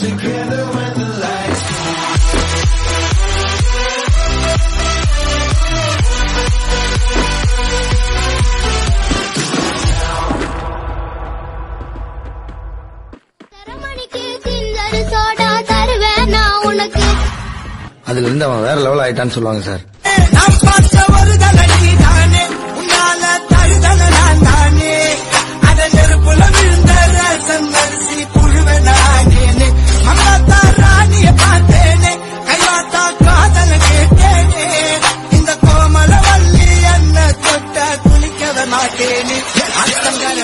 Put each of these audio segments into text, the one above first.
தரமணிக்கு kinder soda தருவேன் நான் உனக்கு அதுல இருந்து அவன் வேற லெவல் ஆயிட்டான்னு சொல்லுவாங்க சார் நான் பார்த்த ஒரு தலடி தானே உன்னால தழுதல நான் தானே அத நெருப்புல விழுந்த ரசம் அரிசி புழுவ நானேனே மம்மாத்தா ராணிய பார்த்தேனே கையாத்தா காதல கேட்டேனே இந்த கோமல வள்ளி என்ன தொட்ட குளிக்கவே மாட்டேனே அத்தங்கர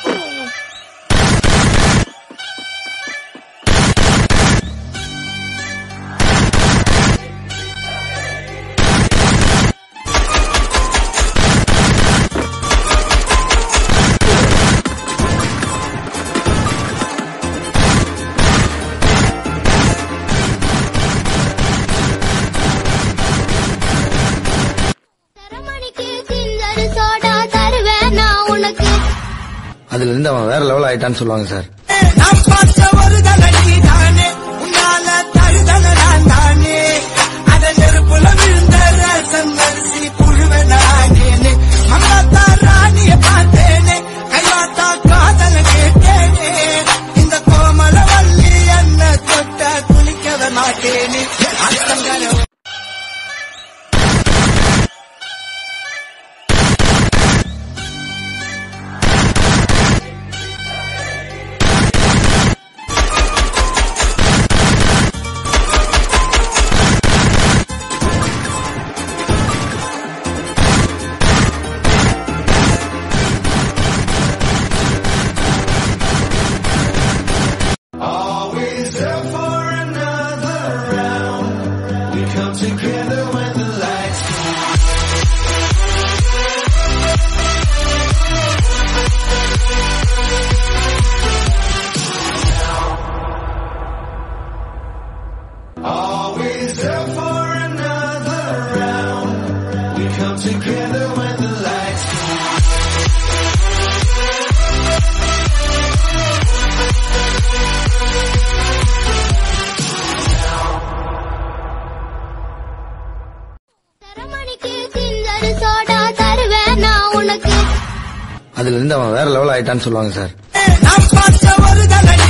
தரமணிக்கு கிண்டர் சோடா தருவேன் நான் உனக்கு அதுல இருந்து அவன் வேற லெவல் ஆயிட்டான்னு சொல்லுவாங்க சார் நான் பார்த்த ஒரு தலடி தானே உன்னால தழுதல நான் தானே அத நெருப்புல விழுந்த ரசம் அரிசி புழுவ நானேனே மம்மாத்தா ராணிய பார்த்தேனே கையாத்தா காதல கேட்டேனே இந்த கோமல வள்ளி என்ன தொட்ட குளிக்கவே மாட்டேனே அத்தங்கர தரமணிக்கு கிண்டர் சோடா தருவேன் நான் உனக்கு அதுல இருந்து அவன் வேற லெவல் ஆயிட்டான்னு சொல்லுவாங்க சார் நான் பார்த்த ஒரு தலடி